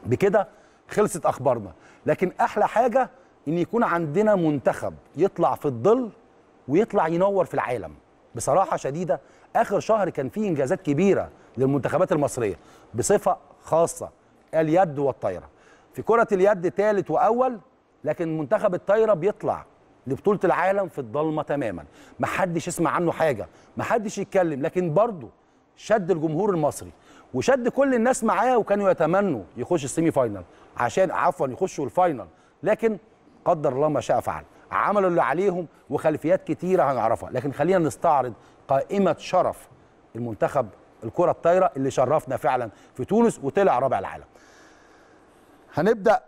بكده خلصت اخبارنا لكن احلى حاجه ان يكون عندنا منتخب يطلع في الظل ويطلع ينور في العالم بصراحه شديده اخر شهر كان فيه انجازات كبيره للمنتخبات المصريه بصفه خاصه اليد والطايره في كره اليد ثالث واول لكن منتخب الطايره بيطلع لبطوله العالم في الضلمه تماما محدش يسمع عنه حاجه محدش يتكلم لكن برضه شد الجمهور المصري وشد كل الناس معاه وكانوا يتمنوا يخش السيمي فاينل عشان عفوا يخشوا الفاينل لكن قدر الله ما شاء فعل عملوا اللي عليهم وخلفيات كتيره هنعرفها لكن خلينا نستعرض قائمه شرف المنتخب الكره الطايره اللي شرفنا فعلا في تونس وطلع رابع العالم هنبدا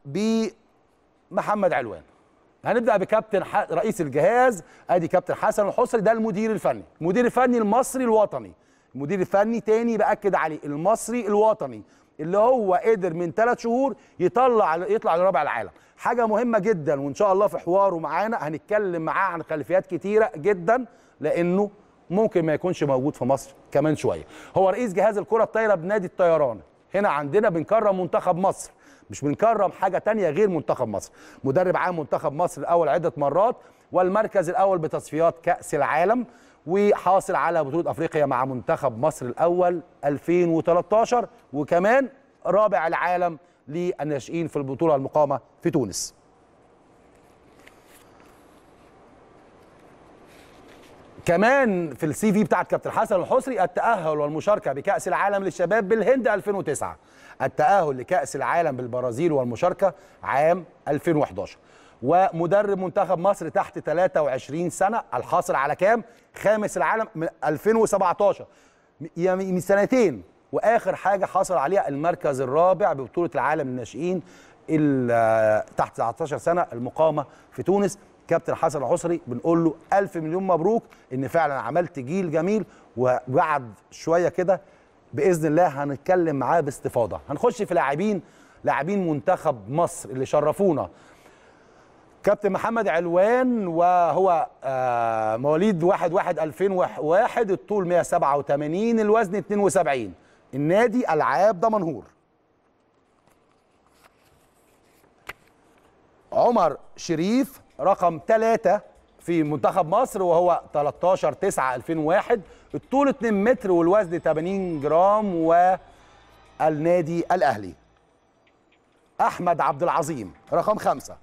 بمحمد علوان هنبدا بكابتن ح... رئيس الجهاز ادي كابتن حسن الحصري ده المدير الفني المدير الفني المصري الوطني المدير الفني تاني باكد عليه المصري الوطني اللي هو قدر من ثلاث شهور يطلع يطلع لرابع العالم حاجه مهمه جدا وان شاء الله في حواره معانا هنتكلم معاه عن خلفيات كتيره جدا لانه ممكن ما يكونش موجود في مصر كمان شويه هو رئيس جهاز الكره الطايره بنادي الطيران هنا عندنا بنكرم منتخب مصر مش بنكرم حاجه تانية غير منتخب مصر مدرب عام منتخب مصر الاول عده مرات والمركز الاول بتصفيات كاس العالم وحاصل على بطوله افريقيا مع منتخب مصر الاول 2013 وكمان رابع العالم للناشئين في البطوله المقامه في تونس كمان في السي في بتاعت كابتن حسن الحصري التأهل والمشاركة بكأس العالم للشباب بالهند 2009 التأهل لكأس العالم بالبرازيل والمشاركة عام 2011 ومدرب منتخب مصر تحت 23 سنة الحاصل على كام؟ خامس العالم من 2017 يعني من سنتين واخر حاجه حصل عليها المركز الرابع ببطوله العالم للناشئين تحت 19 سنه المقامه في تونس كابتن حسن الحصري بنقول له ألف مليون مبروك إن فعلا عملت جيل جميل وبعد شوية كده بإذن الله هنتكلم معاه باستفاضة هنخش في لاعبين لاعبين منتخب مصر اللي شرفونا كابتن محمد علوان وهو آه مواليد 1 1 2001 الطول 187 الوزن 72 النادي ألعاب دمنهور عمر شريف رقم ثلاثة في منتخب مصر وهو 13 9 2001 الطول 2 متر والوزن 80 جرام والنادي الأهلي أحمد عبد العظيم رقم خمسة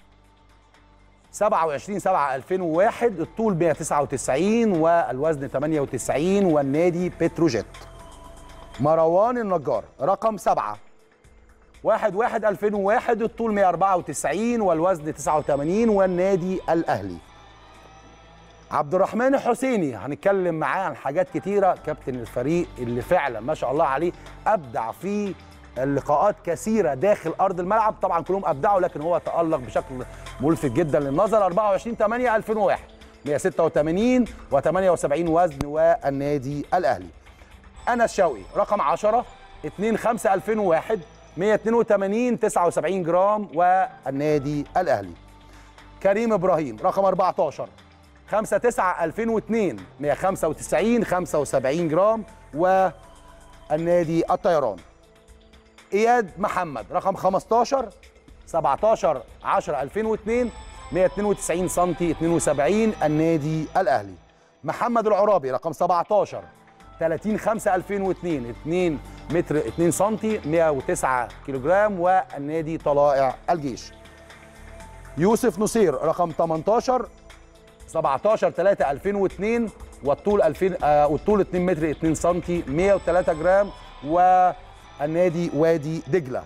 27 7 2001 الطول 199 والوزن 98 والنادي بتروجيت مروان النجار رقم سبعة واحد واحد 2001 الطول 194 والوزن 89 والنادي الأهلي عبد الرحمن الحسيني هنتكلم معاه عن حاجات كتيرة كابتن الفريق اللي فعلا ما شاء الله عليه أبدع في اللقاءات كثيرة داخل أرض الملعب طبعا كلهم أبدعوا لكن هو تألق بشكل ملفت جدا للنظر 24 8 2001 186 و78 وزن والنادي الأهلي أنس شوقي رقم 10 2 5 2001 182 79 جرام والنادي الاهلي كريم ابراهيم رقم 14 5 9 2002 195 75 جرام والنادي الطيران اياد محمد رقم 15 17 10 2002 192 سم 72 النادي الاهلي محمد العرابي رقم 17 30 5 2002 2 متر 2 سم 109 كيلوغرام والنادي طلائع الجيش يوسف نصير رقم 18 17 3 2002 والطول 2000 آه والطول 2 متر 2 سم 103 جرام والنادي وادي دجله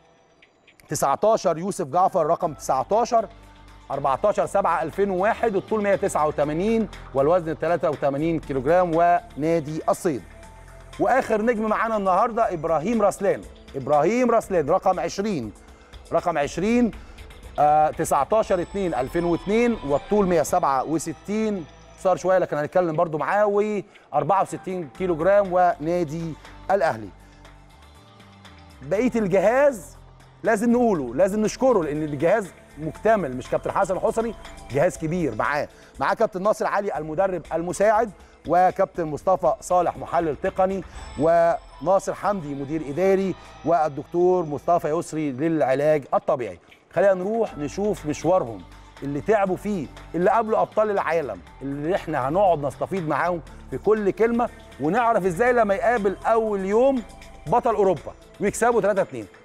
19 يوسف جعفر رقم 19 14 7 2001 الطول 189 والوزن 83 كيلوغرام ونادي الصيد واخر نجم معانا النهارده ابراهيم رسلان ابراهيم رسلان رقم 20 رقم 20 آه 19 2 2002 والطول 167 صار شويه لكن هنتكلم برضو معاه و 64 كيلو جرام ونادي الاهلي بقيه الجهاز لازم نقوله لازم نشكره لان الجهاز مكتمل مش كابتن حسن الحصري جهاز كبير معاه معاه كابتن ناصر علي المدرب المساعد وكابتن مصطفى صالح محلل تقني وناصر حمدي مدير اداري والدكتور مصطفى يسري للعلاج الطبيعي خلينا نروح نشوف مشوارهم اللي تعبوا فيه اللي قابلوا ابطال العالم اللي احنا هنقعد نستفيد معاهم في كل كلمه ونعرف ازاي لما يقابل اول يوم بطل اوروبا ويكسبوا 3 2